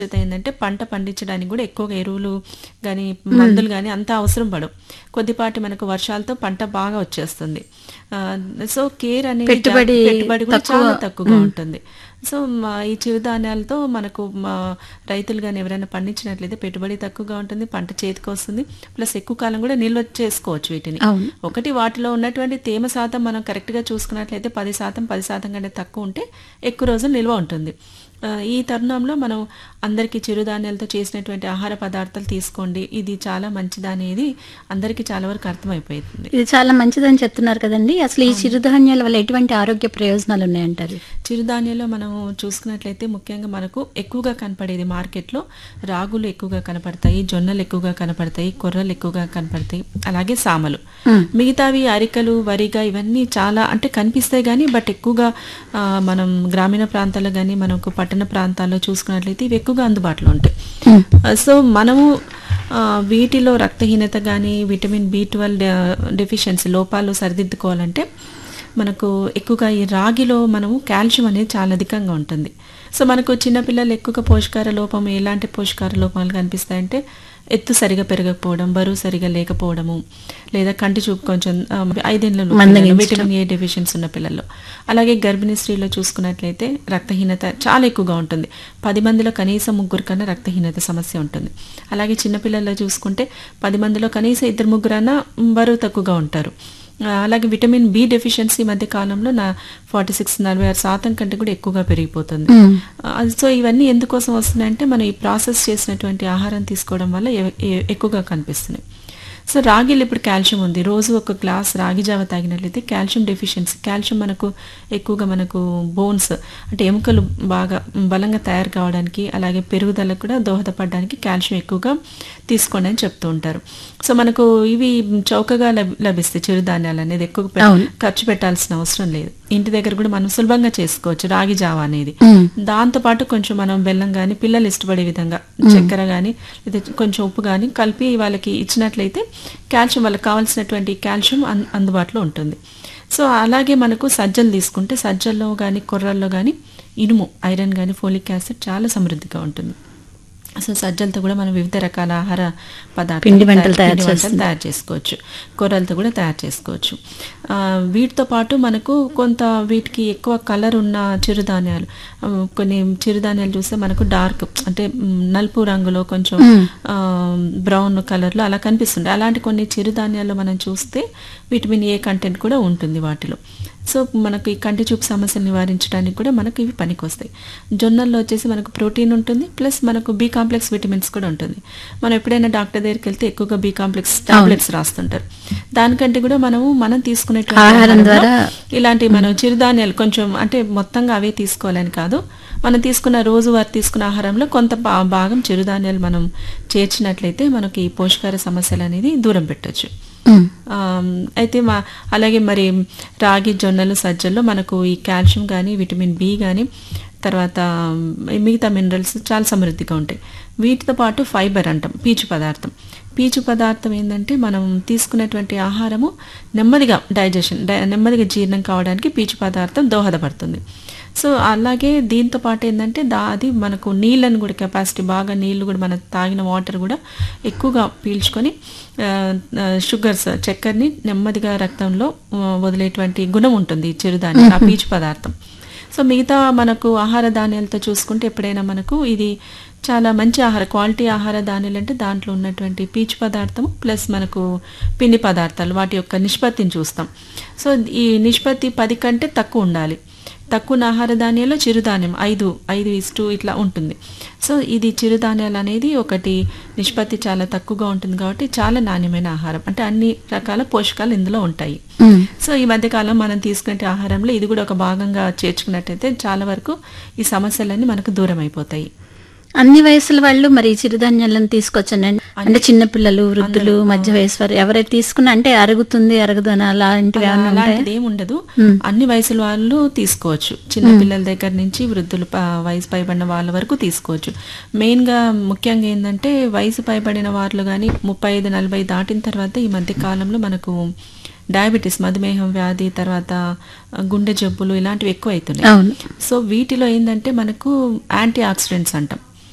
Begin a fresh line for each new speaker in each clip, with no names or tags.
పరిస్థితి ఏంటంటే పంట పండించడానికి కూడా ఎక్కువగా ఎరువులు కానీ మందులు కానీ అంత అవసరం పడవు కొద్దిపాటి మనకు వర్షాలతో పంట బాగా వచ్చేస్తుంది ఆ, సో కేర్ అనేది
పెట్టుబడి
పెట్టుబడి కూడా
తక్కువ.
చాలా తక్కువగా ఉంటుంది సో మా ఈ చిరుధాన్యాలతో మనకు మా రైతులు కానీ ఎవరైనా పండించినట్లయితే పెట్టుబడి తక్కువగా ఉంటుంది పంట చేతికి వస్తుంది ప్లస్ ఎక్కువ కాలం కూడా నిల్వ చేసుకోవచ్చు వీటిని
అవును.
ఒకటి వాటిలో ఉన్నటువంటి తేమ శాతం మనం కరెక్ట్గా చూసుకున్నట్లయితే పది శాతం పది శాతం కంటే తక్కువ ఉంటే ఎక్కువ రోజులు నిల్వ ఉంటుంది ఆ, ఈ తరుణంలో మనం అందరికీ చిరుధాన్యాలతో చేసినటువంటి ఆహార పదార్థాలు తీసుకోండి ఇది చాలా మంచిది అనేది అందరికీ చాలా వరకు అర్థమైపోతుంది
ఇది చాలా మంచిదని చెప్తున్నారు కదండి అసలు ఈ చిరుధాన్యాల వల్ల ఎటువంటి ఆరోగ్య ప్రయోజనాలు ఉన్నాయంటారు
చిరుధాన్యాల్లో మనం చూసుకున్నట్లయితే ముఖ్యంగా మనకు ఎక్కువగా కనపడేది మార్కెట్లో రాగులు ఎక్కువగా కనపడతాయి జొన్నలు ఎక్కువగా కనపడతాయి కొర్రలు ఎక్కువగా కనపడతాయి అలాగే సామలు
మ్మ్.
మిగతావి అరికలు వరిగా ఇవన్నీ చాలా అంటే కనిపిస్తాయి కానీ బట్ ఎక్కువగా ఆ, మనం గ్రామీణ ప్రాంతాల్లో కానీ మనకు పట్టణ ప్రాంతాల్లో చూసుకున్నట్లయితే ఇవి ఎక్కువగా అందుబాటులో ఉంటాయి
మ్మ్.
ఆ, సో మనము ఆ, వీటిలో రక్తహీనత కానీ విటమిన్ బి ట్వెల్వ్ డెఫిషియన్సీ లోపాలు సరిదిద్దుకోవాలంటే మనకు ఎక్కువగా ఈ రాగిలో మనము కాల్షియం అనేది చాలా అధికంగా ఉంటుంది సో మనకు చిన్నపిల్లలు ఎక్కువగా పోషకార లోపం ఎలాంటి పోషకార లోపాలు కనిపిస్తాయంటే ఎత్తు సరిగా పెరగకపోవడం బరువు సరిగా లేకపోవడము లేదా కంటి చూపు కొంచెం ఆ, ఐదేళ్ళ
మందగించడం.
విటమిన్ ఏ డెఫిషియన్స్ ఉన్న పిల్లల్లో అలాగే గర్భిణీ స్త్రీలో చూసుకున్నట్లయితే రక్తహీనత చాలా ఎక్కువగా ఉంటుంది పది మందిలో కనీసం ముగ్గురు కన్నా రక్తహీనత సమస్య ఉంటుంది అలాగే చిన్నపిల్లల్లో చూసుకుంటే పది మందిలో కనీసం ఇద్దరు ముగ్గురన్నా బరువు తక్కువగా ఉంటారు ఆ, అలాగే విటమిన్ బి డెఫిషియన్సీ ఈ మధ్య కాలంలో నా ఫార్టీ సిక్స్ నలభై ఆరు శాతం కంటే కూడా ఎక్కువగా పెరిగిపోతుంది
మ్మ్.
ఆ, సో ఇవన్నీ ఎందుకోసం వస్తున్నాయంటే మనం ఈ ప్రాసెస్ చేసినటువంటి ఆహారం తీసుకోవడం వల్ల ఎ- ఎ- ఎక్కువగా కనిపిస్తున్నాయి సో రాగిలో ఇప్పుడు కాల్షియం ఉంది రోజు ఒక గ్లాస్ రాగి జావ తాగినట్లయితే కాల్షియం డెఫిషియన్సీ కాల్షియం మనకు ఎక్కువగా మనకు బోన్స్ అంటే ఎముకలు బాగా బలంగా తయారు కావడానికి అలాగే పెరుగుదలకు కూడా దోహదపడడానికి కాల్షియం ఎక్కువగా తీసుకోండి అని చెప్తూ ఉంటారు సో మనకు ఇవి చౌకగా లభి- లభిస్తాయి చిరుధాన్యాలు అనేది ఎక్కువ పె-
అవును.
ఖర్చు పెట్టాల్సిన అవసరం లేదు ఇంటి దగ్గర కూడా మనం సులభంగా చేసుకోవచ్చు రాగి జావ అనేది
మ్మ్.
దాంతో పాటు కొంచెం మనం బెల్లం కానీ పిల్లలు ఇష్టపడే విధంగా చక్కెర కానీ లేదా కొంచెం ఉప్పు కానీ కలిపి వాళ్ళకి ఇచ్చినట్లయితే కాల్షియం వాళ్ళకి కావాల్సినటువంటి కాల్షియం అన్- అందుబాటులో ఉంటుంది సో అలాగే మనకు సజ్జలు తీసుకుంటే సజ్జల్లో కానీ కొర్రల్లో కానీ ఇనుము ఐరన్ కానీ ఫోలిక్ యాసిడ్ చాలా సమృద్ధిగా ఉంటుంది సో సజ్జలతో కూడా మనం వివిధ రకాల ఆహార పదార్థాలు
పిండి వంటలు తయారు
పిండి వంటలు
చేస్తుంది.
తయారు చేసుకోవచ్చు కూరలతో కూడా తయారు చేసుకోవచ్చు ఆ, వీటితో పాటు మనకు కొంత వీటికి ఎక్కువ కలర్ ఉన్న చిరుధాన్యాలు ఆ, కొన్ని చిరుధాన్యాలు చూస్తే మనకు డార్క్ అంటే మ్, నలుపు రంగులో కొంచెం ఆ, బ్రౌన్ కలర్లో అలా కనిపిస్తుంది అలాంటి కొన్ని చిరుధాన్యాలు మనం చూస్తే విటమిన్ ఏ కంటెంట్ కూడా ఉంటుంది వాటిలో సో మనకు ఈ కంటి చూపు సమస్యలు నివారించడానికి కూడా మనకు ఇవి పనికొస్తాయి జొన్నల్లో వచ్చేసి మనకు ప్రోటీన్ ఉంటుంది ప్లస్ మనకు బి కాంప్లెక్స్ విటమిన్స్ కూడా ఉంటుంది మనం ఎప్పుడైనా డాక్టర్ దగ్గరికి వెళ్తే ఎక్కువగా బి కాంప్లెక్స్ టాబ్లెట్స్ రాస్తుంటారు దానికంటే కూడా మనము మనం తీసుకునే
ఆహారం ద్వారా
ఇలాంటి మనం చిరుధాన్యాలు కొంచెం అంటే మొత్తంగా అవే తీసుకోవాలని కాదు మనం తీసుకున్న రోజువారి తీసుకున్న ఆహారంలో కొంత భా- భాగం చిరుధాన్యాలు మనం చేర్చినట్లయితే మనకి ఈ పోషకాహార సమస్యలు అనేది దూరం పెట్టొచ్చు
మ్మ్.
ఆమ్, అయితే మా అలాగే మరి రాగి జొన్నలు సజ్జల్లో మనకు ఈ కాల్షియం కానీ విటమిన్ బి కానీ తర్వాత ఆమ్, మిగతా మినరల్స్ చాలా సమృద్ధిగా ఉంటాయి వీటితో పాటు ఫైబర్ అంటాం పీచు పదార్థం పీచు పదార్థం ఏంటంటే మనం తీసుకునేటువంటి ఆహారము నెమ్మదిగా డైజెషన్ డై- నెమ్మదిగా జీర్ణం కావడానికి పీచు పదార్థం దోహదపడుతుంది సో అలాగే దీంతో పాటు ఏంటంటే దా అది మనకు నీళ్ళని కూడా కెపాసిటీ బాగా నీళ్ళు కూడా మనం తాగిన వాటర్ కూడా ఎక్కువగా పీల్చుకొని ఆ, ఆ, షుగర్స్ చక్కెరని నెమ్మదిగా రక్తంలో ఆ, వదిలేటువంటి గుణం ఉంటుంది ఈ చిరుధాన్యం ఆ పీచు పదార్థం సో మిగతా మనకు ఆహార ధాన్యాలతో చూసుకుంటే ఎప్పుడైనా మనకు ఇది చాలా మంచి ఆహార క్వాలిటీ ఆహార ధాన్యాలు అంటే దాంట్లో ఉన్నటువంటి పీచు పదార్థం ప్లస్ మనకు పిండి పదార్థాలు వాటి యొక్క నిష్పత్తిని చూస్తాం సో ఈ నిష్పత్తి పది కంటే తక్కువ ఉండాలి తక్కువ ఆహార ధాన్యాల్లో చిరుధాన్యం ఐదు ఐదు ఇస్టు ఇట్లా ఉంటుంది సో ఇది చిరుధాన్యాలు అనేది ఒకటి నిష్పత్తి చాలా తక్కువగా ఉంటుంది కాబట్టి చాలా నాణ్యమైన ఆహారం అంటే అన్ని రకాల పోషకాలు ఇందులో ఉంటాయి
మ్మ్.
సో ఈ మధ్యకాలం మనం తీసుకునే ఆహారంలో ఇది కూడా ఒక భాగంగా చేర్చుకున్నట్టయితే చాలా వరకు ఈ సమస్యలన్నీ మనకు దూరం అయిపోతాయి
అన్ని వయసుల వాళ్ళు మరి ఈ చిరుధాన్యాలను తీసుకొచ్చండి అంటే చిన్నపిల్లలు వృద్ధులు మధ్య వయసు వారు ఎవరైతే తీసుకున్నా అంటే అరుగుతుంది అరగదు అని అలాంటివి ఏమైనా ఉంటాయా
అలాంటిది ఏమి ఉండదు అన్ని వయసుల వాళ్ళు తీసుకోవచ్చు చిన్న పిల్లల దగ్గర నుంచి వృద్ధులు ప- వయసు పైబడిన వాళ్ళ వరకు తీసుకోవచ్చు మెయిన్ గా ముఖ్యంగా ఏంటంటే వయసు పైబడిన వాళ్ళు కానీ ముప్పై ఐదు నలభై దాటిన తర్వాత ఈ మధ్య కాలంలో మనకు డయాబెటీస్ మధుమేహం వ్యాధి తర్వాత ఆ, గుండె జబ్బులు ఇలాంటివి ఎక్కువ అవుతున్నాయి
అవును
సో వీటిలో ఏంటంటే మనకు యాంటీ ఆక్సిడెంట్స్ అంటాం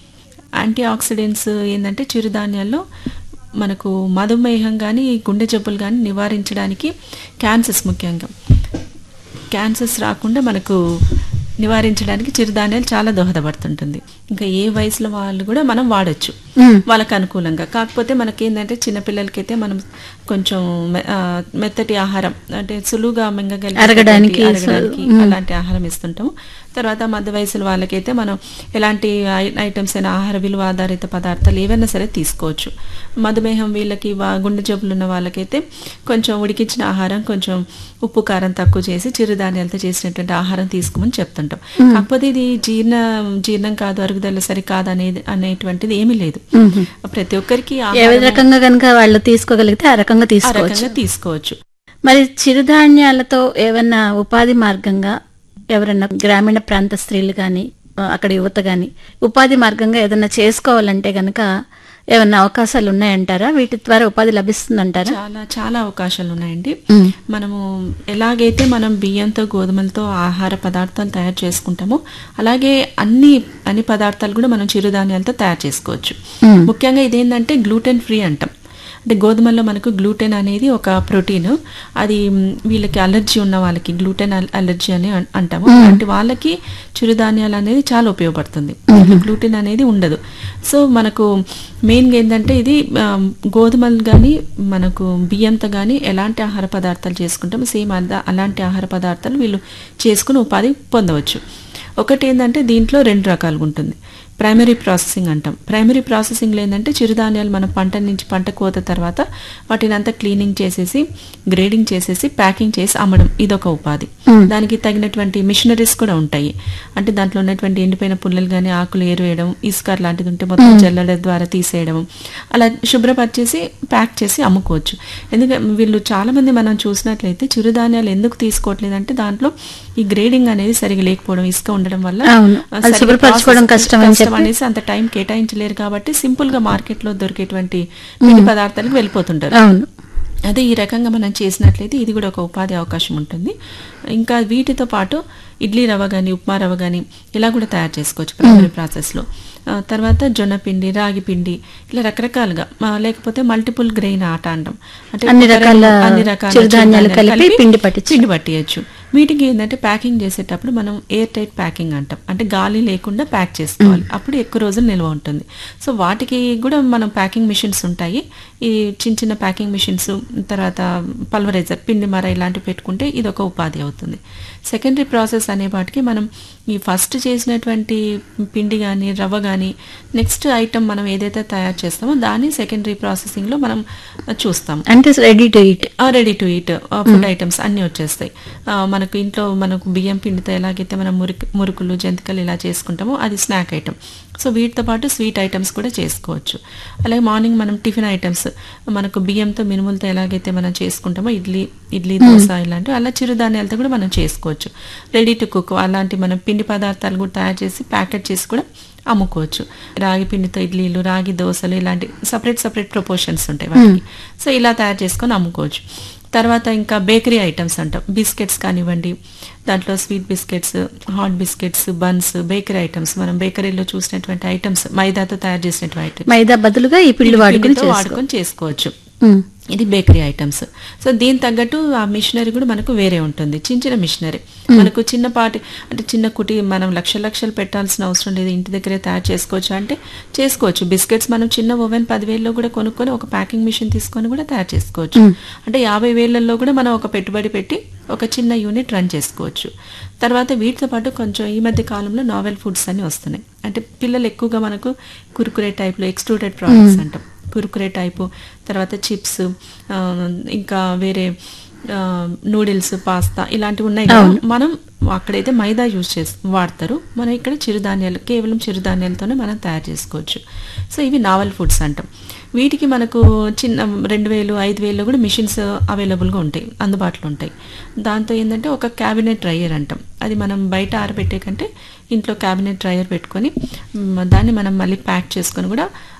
యాంటీ ఆక్సిడెంట్స్ ఏంటంటే చిరుధాన్యాల్లో మనకు మధుమేహం కానీ గుండె జబ్బులు కానీ నివారించడానికి క్యాన్సర్స్ ముఖ్యంగా క్యాన్సర్స్ రాకుండా మనకు నివారించడానికి చిరుధాన్యాలు చాలా దోహదపడుతుంటుంది ఇంకా ఏ వయసులో వాళ్ళు కూడా మనం వాడచ్చు
మ్మ్.
వాళ్ళకి అనుకూలంగా కాకపోతే మనకి ఏంటంటే చిన్నపిల్లలకైతే మనం కొంచెం మె- ఆ, మెత్తటి ఆహారం అంటే సులువుగా మింగగలిగే
అరగడానికి,
అరగడానికి అలాంటి ఆహారం ఇస్తుంటాము తర్వాత మధ్య వయసుల వాళ్ళకైతే మనం ఎలాంటి ఐ- ఐటమ్స్ అయినా ఆహార విలువ ఆధారిత పదార్థాలు ఏవైనా సరే తీసుకోవచ్చు మధుమేహం వీళ్ళకి వా- గుండె జబ్బులు ఉన్న వాళ్ళకైతే కొంచెం ఉడికించిన ఆహారం కొంచెం ఉప్పు కారం తక్కువ చేసి చిరుధాన్యాలతో చేసినటువంటి ఆహారం తీసుకోమని చెప్తుంటాం కాకపోతే ఇది జీర్ణ జీర్ణం కాదు అరుగుదల సరి కాదు అనేది అనేటువంటిది ఏమీ లేదు
మ్మ్.
ప్రతి ఒక్కరికి
ఏ
ఆహారం
రకంగా కనుక వాళ్ళు తీసుకోగలిగితే ఆ రకంగా
ఆ
తీసుకోవచ్చు
రకంగా తీసుకోవచ్చు
మరి చిరుధాన్యాలతో ఏమన్నా ఉపాధి మార్గంగా ఎవరన్నా గ్రామీణ ప్రాంత స్త్రీలు కానీ అక్కడ యువత కానీ ఉపాధి మార్గంగా ఏదన్నా చేసుకోవాలంటే గనక ఏమన్నా అవకాశాలు ఉన్నాయంటారా వీటి ద్వారా ఉపాధి లభిస్తుందంటారా
చాలా చాలా అవకాశాలు ఉన్నాయండి
మ్మ్.
మనము ఎలాగైతే మనం బియ్యంతో గోధుమలతో ఆహార పదార్థాలు తయారు చేసుకుంటామో అలాగే అన్ని అన్ని పదార్థాలు కూడా మనం చిరుధాన్యాలతో తయారు చేసుకోవచ్చు
మ్మ్.
ముఖ్యంగా ఇదేంటంటే గ్లూటెన్ ఫ్రీ అంటాం అంటే గోధుమల్లో మనకు గ్లూటెన్ అనేది ఒక ప్రోటీన్ అది మ్, వీళ్ళకి అలర్జీ ఉన్న వాళ్ళకి గ్లూటెన్ అల్- అలర్జీ అని అన్- అంటాము అలాంటి వాళ్ళకి చిరుధాన్యాలు అనేది చాలా ఉపయోగపడుతుంది గ్లూటెన్ అనేది ఉండదు సో మనకు మెయిన్గా ఏంటంటే ఇది ఆ, గోధుమలు కానీ మనకు బియ్యంతో కానీ ఎలాంటి ఆహార పదార్థాలు చేసుకుంటామో సేమ్ అలా అలాంటి ఆహార పదార్థాలు వీళ్ళు చేసుకుని ఉపాధి పొందవచ్చు ఒకటి ఏంటంటే దీంట్లో రెండు రకాలుగా ఉంటుంది ప్రైమరీ ప్రాసెసింగ్ అంటాం ప్రైమరీ ప్రాసెసింగ్లో ఏంటంటే చిరుధాన్యాలు మనం పంట నుంచి పంట కోత తర్వాత వాటిని అంతా క్లీనింగ్ చేసేసి గ్రేడింగ్ చేసేసి ప్యాకింగ్ చేసి అమ్మడం ఇదొక ఉపాధి దానికి తగినటువంటి మిషనరీస్ కూడా ఉంటాయి అంటే దాంట్లో ఉన్నటువంటి ఎండిపోయిన పుల్లలు కానీ ఆకులు ఏరువేయడం ఇసుక లాంటిది ఉంటే మొత్తం జల్లెడ ద్వారా తీసేయడం అలా శుభ్రపరిచేసి ప్యాక్ చేసి అమ్ముకోవచ్చు ఎందుకంటే వీళ్ళు చాలా మంది మనం చూసినట్లయితే చిరుధాన్యాలు ఎందుకు తీసుకోవట్లేదు అంటే దాంట్లో ఈ గ్రేడింగ్ అనేది సరిగా లేకపోవడం ఇసుక ఉండడం వల్ల
అవును.
ఆ,
అది
సరిగా
శుభ్రపరచుకోవడం
process
కష్టం అని
కష్టం
చెప్పి.
అనేసి అంత టైం కేటాయించలేరు కాబట్టి సింపుల్ గా మార్కెట్ లో దొరికేటువంటి పిండి పదార్థాలకు వెళ్ళిపోతుంటారు
అవును
అదే ఈ రకంగా మనం చేసినట్లయితే ఇది కూడా ఒక ఉపాధి అవకాశం ఉంటుంది ఇంకా వీటితో పాటు ఇడ్లీ రవ్వ కానీ ఉప్మా రవ్వ కానీ ఇలా కూడా తయారు చేసుకోవచ్చు ప్రైమరీ ప్రాసెస్లో ఆ, తర్వాత జొన్న పిండి రాగి పిండి ఇలా రకరకాలుగా ఆ, లేకపోతే మల్టిపుల్ గ్రెయిన్ ఆట అంటాం అంటే
అన్ని
ఒక
రకాల
రెండు- అన్ని రకాల
చిరుధాన్యాలు
చిరుధాన్యాలు
కలిపి పిండి పట్టించు.
పిండి పట్టియచ్చు వీటికి ఏంటంటే ప్యాకింగ్ చేసేటప్పుడు మనం ఎయిర్ టైట్ ప్యాకింగ్ అంటాం అంటే గాలి లేకుండా ప్యాక్ చేసుకోవాలి అప్పుడు ఎక్కువ రోజులు నిల్వ ఉంటుంది సో వాటికి కూడా మనం ప్యాకింగ్ మిషన్స్ ఉంటాయి ఈ చిన్న చిన్న ప్యాకింగ్ మిషన్స్ తర్వాత పల్వరైజర్ పిండి మర ఇలాంటివి పెట్టుకుంటే ఇది ఒక ఉపాధి అవుతుంది సెకండరీ ప్రాసెస్ అనే వాటికి మనం ఈ ఫస్ట్ చేసినటువంటి పిండి కానీ రవ్వ కానీ నెక్స్ట్ ఐటమ్ మనం ఏదైతే తయారు చేస్తామో దాన్ని సెకండరీ ప్రాసెసింగ్లో మనం చూస్తాం
అంటే ready to eat
ready to eat food items అన్నీ వచ్చేస్తాయి ఆ, మనకు ఇంట్లో మనకు బియ్యం పిండితో ఎలాగైతే మనం మురికి మురుకులు జంతికలు ఇలా చేసుకుంటామో అది స్నాక్ ఐటమ్ సో వీటితో పాటు స్వీట్ ఐటమ్స్ కూడా చేసుకోవచ్చు అలాగే మార్నింగ్ మనం టిఫిన్ ఐటమ్స్ మనకు బియ్యంతో మినుములతో ఎలాగైతే మనం చేసుకుంటామో ఇడ్లీ ఇడ్లీ దోశ ఇలాంటివి అలా చిరుధాన్యాలతో కూడా మనం చేసుకోవచ్చు రెడీ టు కుక్ అలాంటి మనం పిండి పదార్థాలు కూడా తయారు చేసి ప్యాకెట్ చేసి కూడా అమ్ముకోవచ్చు రాగి పిండితో ఇడ్లీలు రాగి దోశలు ఇలాంటి సపరేట్ సపరేట్ ప్రపోర్షన్స్ ఉంటాయి వాటికి సో ఇలా తయారు చేసుకొని అమ్ముకోవచ్చు తర్వాత ఇంకా బేకరీ ఐటమ్స్ అంటాం బిస్కెట్స్ కానివ్వండి దాంట్లో sweet biscuits hot biscuits buns bakery items మనం బేకరీలో చూసినటువంటి ఐటమ్స్ మైదాతో తయారు చేసినటువంటి ఐటమ్స్
మైదా బదులుగా ఈ పిండి వాడుకుని
పిండితో
చేసుకో
వాడుకొని చేసుకోవచ్చు
ఉమ్.
ఇది బేకరీ ఐటమ్స్ సో దీని తగ్గట్టు ఆ మిషనరీ కూడా మనకు వేరే ఉంటుంది చిన్న చిన్న మిషనరీ మనకు చిన్నపాటి అంటే చిన్న కుటి మనం లక్ష లక్షలు పెట్టాల్సిన అవసరం లేదు ఇంటి దగ్గరే తయారు చేసుకోవచ్చు అంటే చేసుకోవచ్చు బిస్కెట్స్ మనం చిన్న ఓవెన్ పదివేలలో కూడా కొనుక్కొని ఒక ప్యాకింగ్ మిషన్ తీసుకొని కూడా తయారు చేసుకోవచ్చు అంటే యాభై వేలల్లో కూడా మనం ఒక పెట్టుబడి పెట్టి ఒక చిన్న యూనిట్ రన్ చేసుకోవచ్చు తర్వాత వీటితో పాటు కొంచెం ఈ మధ్య కాలంలో నావెల్ ఫుడ్స్ అన్ని వస్తున్నాయి అంటే పిల్లలు ఎక్కువగా మనకు కురుకురే టైప్లో ఎక్స్ట్రూడెడ్ ప్రోడక్ట్స్ అంటాం కురుకురే టైపు తర్వాత చిప్స్ ఇంకా వేరే నూడిల్స్ పాస్తా ఇలాంటివి ఉన్నాయి కదా మనం అక్కడైతే మైదా యూజ్ చేసి వాడతారు మనం ఇక్కడ చిరుధాన్యాలు కేవలం చిరుధాన్యాలతోనే మనం తయారు చేసుకోవచ్చు సో ఇవి నావల్ ఫుడ్స్ అంటాం వీటికి మనకు చిన్న రెండు వేలు ఐదు వేలు కూడా మిషన్స్ అవైలబుల్గా ఉంటాయి అందుబాటులో ఉంటాయి దాంతో ఏంటంటే ఒక క్యాబినెట్ డ్రయర్ అంటాం అది మనం బయట ఆరబెట్టే కంటే ఇంట్లో క్యాబినెట్ డ్రయర్ పెట్టుకొని మ్, దాన్ని మనం మళ్ళీ ప్యాక్ చేసుకొని కూడా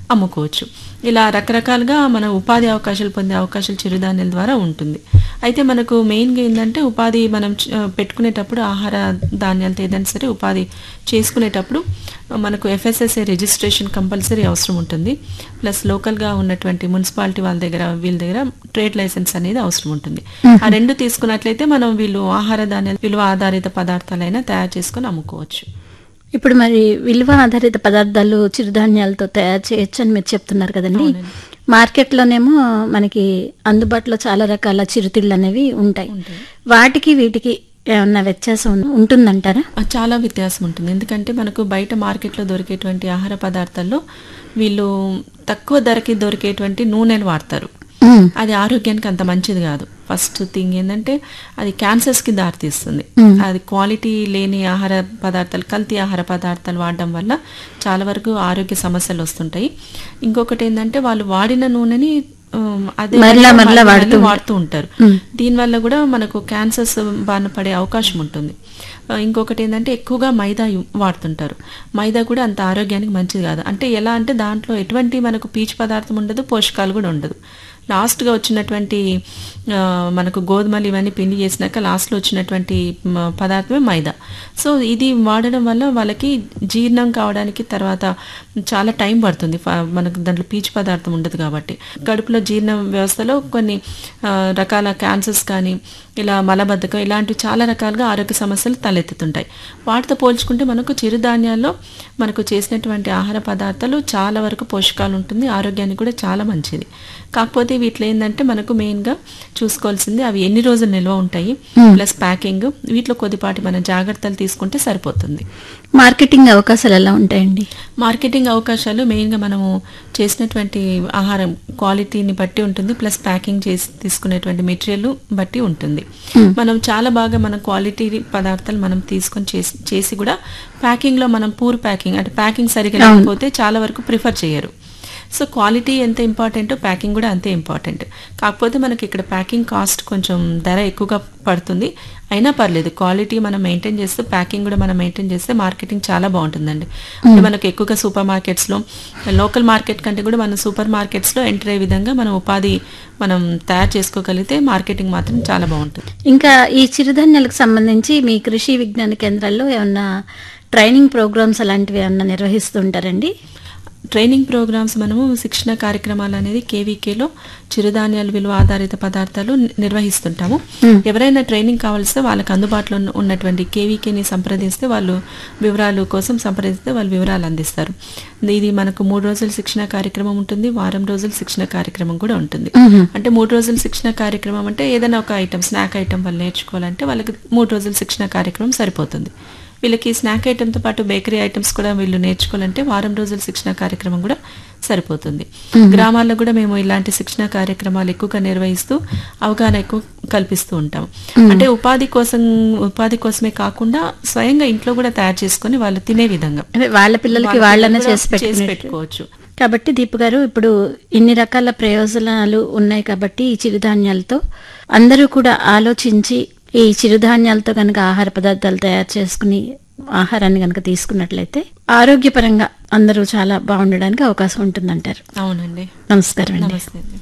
అమ్ముకోవచ్చు ఇలా రకరకాలుగా మన ఉపాధి అవకాశాలు పొందే అవకాశాలు చిరుధాన్యాల ద్వారా ఉంటుంది అయితే మనకు మెయిన్గా ఏంటంటే ఉపాధి మనం చ- ఆ, పెట్టుకునేటప్పుడు ఆహార ధాన్యాలతో ఏదైనా సరే ఉపాధి చేసుకునేటప్పుడు మనకు ఎఫ్ఎస్ఎస్ఏ రిజిస్ట్రేషన్ కంపల్సరీ అవసరం ఉంటుంది ప్లస్ లోకల్గా ఉన్నటువంటి మున్సిపాలిటీ వాళ్ళ దగ్గర వీళ్ళ దగ్గర ట్రేడ్ లైసెన్స్ అనేది అవసరం ఉంటుంది ఆ రెండు తీసుకున్నట్లయితే మనం వీళ్ళు ఆహార ధాన్యాలు విలువ ఆధారిత పదార్థాలైనా తయారు చేసుకొని అమ్ముకోవచ్చు
ఇప్పుడు మరి విలువ ఆధారిత పదార్థాలు చిరుధాన్యాలతో తయారు చేయొచ్చు అని మీరు చెప్తున్నారు కదండి మార్కెట్లోనేమో మనకి అందుబాటులో చాలా రకాల చిరుతిళ్ళు అనేవి ఉంటాయి వాటికి వీటికి ఏమన్నా వ్యత్యాసం ఉంటుందంటారా
ఆ, చాలా వ్యత్యాసం ఉంటుంది ఎందుకంటే మనకు బయట మార్కెట్లో దొరికేటువంటి ఆహార పదార్థాల్లో వీళ్ళు తక్కువ ధరకి దొరికేటువంటి నూనెలు వాడతారు
ఉమ్,
అది ఆరోగ్యానికి అంత మంచిది కాదు ఫస్ట్ థింగ్ ఏంటంటే అది క్యాన్సర్స్ కి దారితీస్తుంది అది క్వాలిటీ లేని ఆహార పదార్థాలు కల్తీ ఆహార పదార్థాలు వాడడం వల్ల చాలా వరకు ఆరోగ్య సమస్యలు వస్తుంటాయి ఇంకొకటి ఏంటంటే వాళ్ళు వాడిన నూనెని ఉమ్, అదే
మరలా
విధంగా
మరలా
మళ్ళీ
వాడుతూ
మళ్ళీ వాడుతూ ఉంటారు దీనివల్ల కూడా మనకు క్యాన్సర్స్ బారిన పడే అవకాశం ఉంటుంది ఆ, ఇంకొకటి ఏంటంటే ఎక్కువగా మైదా యు- వాడుతుంటారు మైదా కూడా అంత ఆరోగ్యానికి మంచిది కాదు అంటే ఎలా అంటే దాంట్లో ఎటువంటి మనకు పీచు పదార్థం ఉండదు పోషకాలు కూడా ఉండదు లాస్ట్గా వచ్చినటువంటి ఆ, మనకు గోధుమలు ఇవన్నీ పిండి చేసినాక లాస్ట్లో వచ్చినటువంటి మ, పదార్థమే మైదా సో ఇది వాడడం వల్ల వాళ్ళకి జీర్ణం కావడానికి తర్వాత చాలా టైం పడుతుంది ఫ- మనకు దాంట్లో పీచు పదార్థం ఉండదు కాబట్టి కడుపులో జీర్ణ వ్యవస్థలో కొన్ని ఆ, రకాల క్యాన్సర్స్ కానీ ఇలా మలబద్ధకం ఇలాంటివి చాలా రకాలుగా ఆరోగ్య సమస్యలు తలెత్తుతుంటాయి వాటితో పోల్చుకుంటే మనకు చిరుధాన్యాల్లో మనకు చేసినటువంటి ఆహార పదార్థాలు చాలా వరకు పోషకాలు ఉంటుంది ఆరోగ్యానికి కూడా చాలా మంచిది కాకపోతే వీటిలో ఏంటంటే మనకు మెయిన్గా చూసుకోవాల్సింది అవి ఎన్ని రోజులు నిల్వ ఉంటాయి ప్లస్ ప్యాకింగ్ వీటిలో కొద్దిపాటి మనం జాగ్రత్తలు తీసుకుంటే సరిపోతుంది
మార్కెటింగ్ అవకాశాలు ఎలా ఉంటాయండి
మార్కెటింగ్ అవకాశాలు మెయిన్గా మనము చేసినటువంటి ఆహారం క్వాలిటీని బట్టి ఉంటుంది ప్లస్ ప్యాకింగ్ చేసి తీసుకునేటువంటి మెటీరియల్ బట్టి ఉంటుంది మనం చాలా బాగా మన క్వాలిటీ పదార్థాలు మనం తీసుకొని చేసి చేసి కూడా ప్యాకింగ్లో మనం పూర్ ప్యాకింగ్ అంటే ప్యాకింగ్ సరిగా లేకపోతే చాలా వరకు ప్రిఫర్ చేయరు సో క్వాలిటీ ఎంత ఇంపార్టెంటో ప్యాకింగ్ కూడా అంతే ఇంపార్టెంట్ కాకపోతే మనకి ఇక్కడ ప్యాకింగ్ కాస్ట్ కొంచెం ధర ఎక్కువగా పడుతుంది అయినా పర్లేదు క్వాలిటీ మనం మెయింటైన్ చేస్తే ప్యాకింగ్ కూడా మనం మెయింటైన్ చేస్తే మార్కెటింగ్ చాలా బాగుంటుందండి అంటే మనకు ఎక్కువగా సూపర్ మార్కెట్స్లో లోకల్ మార్కెట్ కంటే కూడా మన సూపర్ మార్కెట్స్లో ఎంటర్ అయ్యే విధంగా మనం ఉపాధి మనం తయారు చేసుకోగలిగితే మార్కెటింగ్ మాత్రం చాలా బాగుంటుంది
ఇంకా ఈ చిరుధాన్యాలకు సంబంధించి మీ కృషి విజ్ఞాన కేంద్రాల్లో ఏమన్నా ట్రైనింగ్ ప్రోగ్రామ్స్ అలాంటివి ఏమన్నా నిర్వహిస్తుంటారండి
ట్రైనింగ్ ప్రోగ్రామ్స్ మనము శిక్షణ కార్యక్రమాలు అనేది కేవీకేలో చిరుధాన్యాలు విలువ ఆధారిత పదార్థాలు ని- నిర్వహిస్తుంటాము ఎవరైనా ట్రైనింగ్ కావాల్స్తే వాళ్ళకి అందుబాటులో ఉన్న- ఉన్నటువంటి కేవీకేని సంప్రదిస్తే వాళ్ళు వివరాలు కోసం సంప్రదిస్తే వాళ్ళు వివరాలు అందిస్తారు ఇది మనకు మూడు రోజుల శిక్షణ కార్యక్రమం ఉంటుంది వారం రోజుల శిక్షణ కార్యక్రమం కూడా ఉంటుంది అంటే మూడు రోజుల శిక్షణ కార్యక్రమం అంటే ఏదైనా ఒక ఐటమ్ స్నాక్ ఐటమ్ వాళ్ళు నేర్చుకోవాలంటే వాళ్ళకి మూడు రోజుల శిక్షణ కార్యక్రమం సరిపోతుంది వీళ్ళకి స్నాక్ ఐటమ్తో పాటు బేకరీ ఐటమ్స్ కూడా వీళ్ళు నేర్చుకోవాలంటే వారం రోజుల శిక్షణ కార్యక్రమం కూడా సరిపోతుంది గ్రామాల్లో కూడా మేము ఇలాంటి శిక్షణ కార్యక్రమాలు ఎక్కువగా నిర్వహిస్తూ అవగాహన ఎక్కువ కల్పిస్తూ ఉంటాం అంటే ఉపాధి కోసం ఉపాధి కోసమే కాకుండా స్వయంగా ఇంట్లో కూడా తయారు చేసుకొని వాళ్ళు తినే విధంగా
అంటే వాళ్ళ పిల్లలకి
వాళ్ళ
వాళ్ళనే
కూడా
చేసి పెట్టుకునేట్టు
పెట్టుకోవచ్చు
కాబట్టి దీపు గారు ఇప్పుడు ఇన్ని రకాల ప్రయోజనాలు ఉన్నాయి కాబట్టి ఈ చిరుధాన్యాలతో అందరూ కూడా ఆలోచించి ఈ చిరుధాన్యాలతో కనుక ఆహార పదార్థాలు తయారు చేసుకుని ఆహారాన్ని కనుక తీసుకున్నట్లయితే ఆరోగ్యపరంగా అందరూ చాలా బాగుండడానికి అవకాశం ఉంటుందంటారు
అవునండి
నమస్కారం అండి
నమస్తే అండి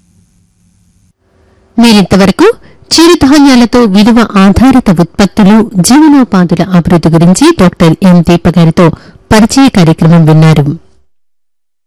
మీరింతవరకు చిరుధాన్యాలతో విలువ ఆధారిత ఉత్పత్తులు జీవనోపాధుల అభివృద్ధి గురించి డాక్టర్ ఎం దీప గారితో పరిచయ కార్యక్రమం విన్నారు